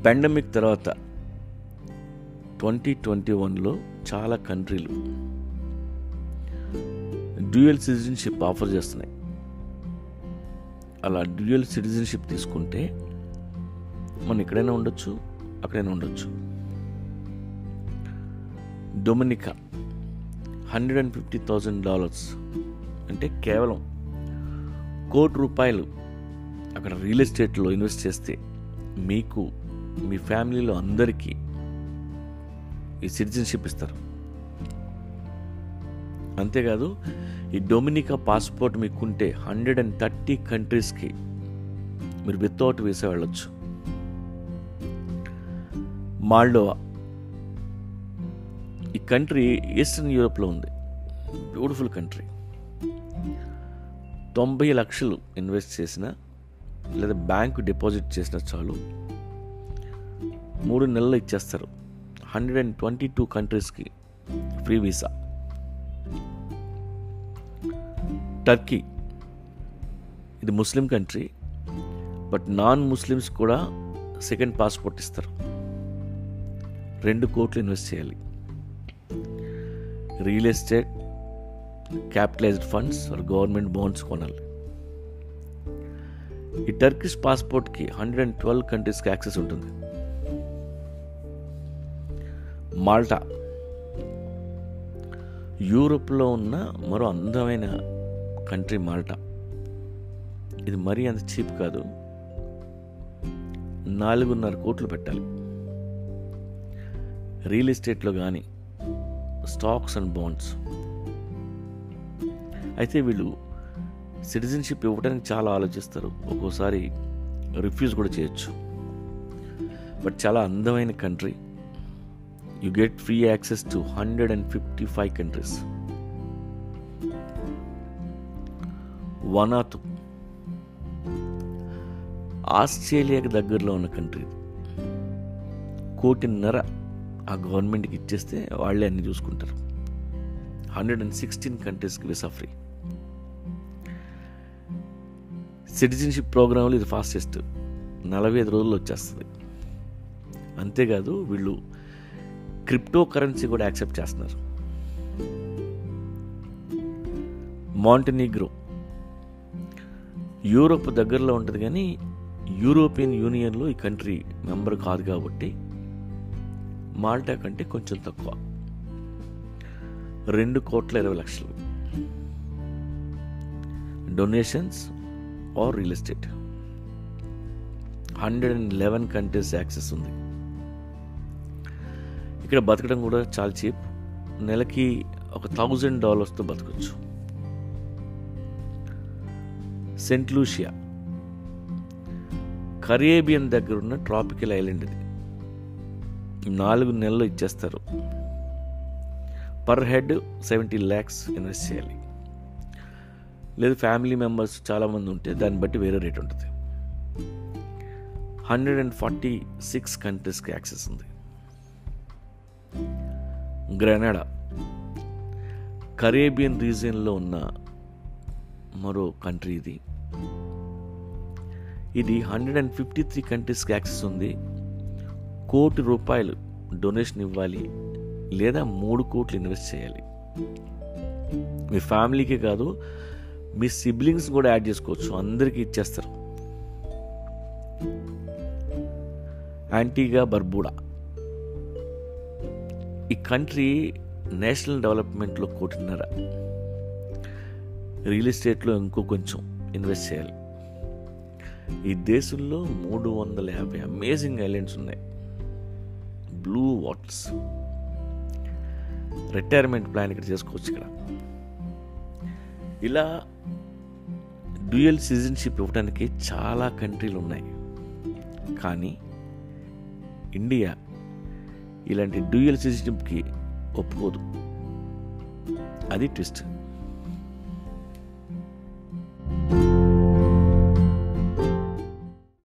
pandemic తర్వాత twenty twenty వన్లో చాలా కంట్రీలు డ్యూయల్ సిటిజన్షిప్ ఆఫర్ చేస్తున్నాయి అలా డ్యూయల్ సిటిజన్షిప్ తీసుకుంటే మనం ఎక్కడైనా ఉండొచ్చు అక్కడైనా ఉండొచ్చు Dominica hundred and fifty thousand dollars అంటే కేవలం కోటి రూపాయలు అక్కడ రియల్ ఎస్టేట్లో ఇన్వెస్ట్ చేస్తే మీకు మీ ఫ్యామిలీలో అందరికీ ఈ సిటిజన్షిప్ ఇస్తారు అంతేకాదు ఈ డొమినికా పాస్పోర్ట్ మీకుంటే హండ్రెడ్ అండ్ థర్టీ కంట్రీస్కి మీరు వితౌట్ వీసా వెళ్ళొచ్చు మాల్డోవా ఈ కంట్రీ ఈస్టర్న్ యూరోప్లో ఉంది బ్యూటిఫుల్ కంట్రీ తొంభై లక్షలు ఇన్వెస్ట్ చేసిన లేదా బ్యాంకు డిపాజిట్ చేసిన చాలు మూడు నెలలు ఇచ్చేస్తారు హండ్రెడ్ అండ్ ట్వంటీ టూ కంట్రీస్కి ఫ్రీ వీసా టర్కీ ఇది Muslim country but non Muslims కూడా సెకండ్ పాస్పోర్ట్ ఇస్తారు రెండు కోట్లు ఇన్వెస్ట్ చేయాలి real estate capitalised funds or government bonds కొనాలి ఈ టర్కిష్ పాస్పోర్ట్కి హండ్రెడ్ అండ్ ట్వెల్వ్ కంట్రీస్కి యాక్సెస్ ఉంటుంది మాల్టా యూరోప్లో ఉన్న మరో అందమైన కంట్రీ మాల్టా ఇది మరీ అంత చీప్ కాదు నాలుగున్నర కోట్లు పెట్టాలి రియల్ ఎస్టేట్లో కానీ స్టాక్స్ అండ్ బాండ్స్ అయితే వీళ్ళు సిటిజన్షిప్ ఇవ్వడానికి చాలా ఆలోచిస్తారు ఒక్కోసారి రిఫ్యూజ్ కూడా చేయొచ్చు బట్ చాలా అందమైన country you get free access to hundred and fifty five countries Vanuatu ఆస్ట్రేలియాకి దగ్గరలో ఉన్న కంట్రీ కోటిన్నర ఆ గవర్నమెంట్కి ఇచ్చేస్తే వాళ్ళే అన్ని చూసుకుంటారు హండ్రెడ్ అండ్ సిక్స్టీన్ కంట్రీస్కి వీసా ఫ్రీ సిటిజన్షిప్ ప్రోగ్రాంలో ఇది ఫాస్టెస్ట్ నలభై ఐదు రోజుల్లో వచ్చేస్తుంది అంతేకాదు వీళ్ళు క్రిప్టో కరెన్సీ కూడా యాక్సెప్ట్ చేస్తున్నారు మాంటనీగ్రో యూరోప్ దగ్గరలో ఉంటుంది కానీ యూరోపియన్ యూనియన్లో ఈ కంట్రీ మెంబర్ కాదు కాబట్టి మాల్టా కంటే కొంచెం తక్కువ రెండు కోట్ల ఇరవై లక్షలు donations or real estate hundred and eleven countries access ఉంది ఇక్కడ బతకడం కూడా చాలా చీప్ నెలకి ఒక థౌజండ్ డాలర్స్తో బతకచ్చు సెంట్ లూషియా కరేబియన్ దగ్గర ఉన్న ట్రాపికల్ ఐలాండ్ ఇది నాలుగు నెలలు ఇచ్చేస్తారు per head seventy lakhs invest చేయాలి లేదు ఫ్యామిలీ మెంబర్స్ చాలామంది ఉంటే దాన్ని బట్టి వేరే రేట్ ఉంటుంది హండ్రెడ్ అండ్ ఫార్టీ సిక్స్ కంట్రీస్కి యాక్సెస్ ఉంది గ్రెనడా కరేబియన్ రీజియన్లో ఉన్న మరో కంట్రీ ఇది ఇది హండ్రెడ్ అండ్ ఫిఫ్టీ త్రీ కంట్రీస్కి యాక్సెస్ ఉంది కోటి రూపాయలు డొనేషన్ ఇవ్వాలి లేదా మూడు కోట్లు ఇన్వెస్ట్ చేయాలి మీ ఫ్యామిలీకే కాదు మీ సిబ్లింగ్స్ కూడా యాడ్ చేసుకోవచ్చు అందరికీ ఇచ్చేస్తారు యాంటీగా బర్బుడా ఈ కంట్రీ నేషనల్ డెవలప్మెంట్లో కోటిన్నర రియల్ ఎస్టేట్లో ఇంకో కొంచెం ఇన్వెస్ట్ చేయాలి ఈ దేశంలో మూడు వందల యాభై అమేజింగ్ ఐలాండ్స్ ఉన్నాయి బ్లూ వాటర్స్ రిటైర్మెంట్ ప్లాన్ ఇక్కడ చేసుకోవచ్చు ఇక్కడ ఇలా డ్యూయల్ సిటిజన్షిప్ ఇవ్వడానికి చాలా కంట్రీలు ఉన్నాయి కానీ ఇండియా ఇలాంటి డ్యూయల్ సిటిజన్షిప్కి ఒప్పుకోదు అది ట్విస్ట్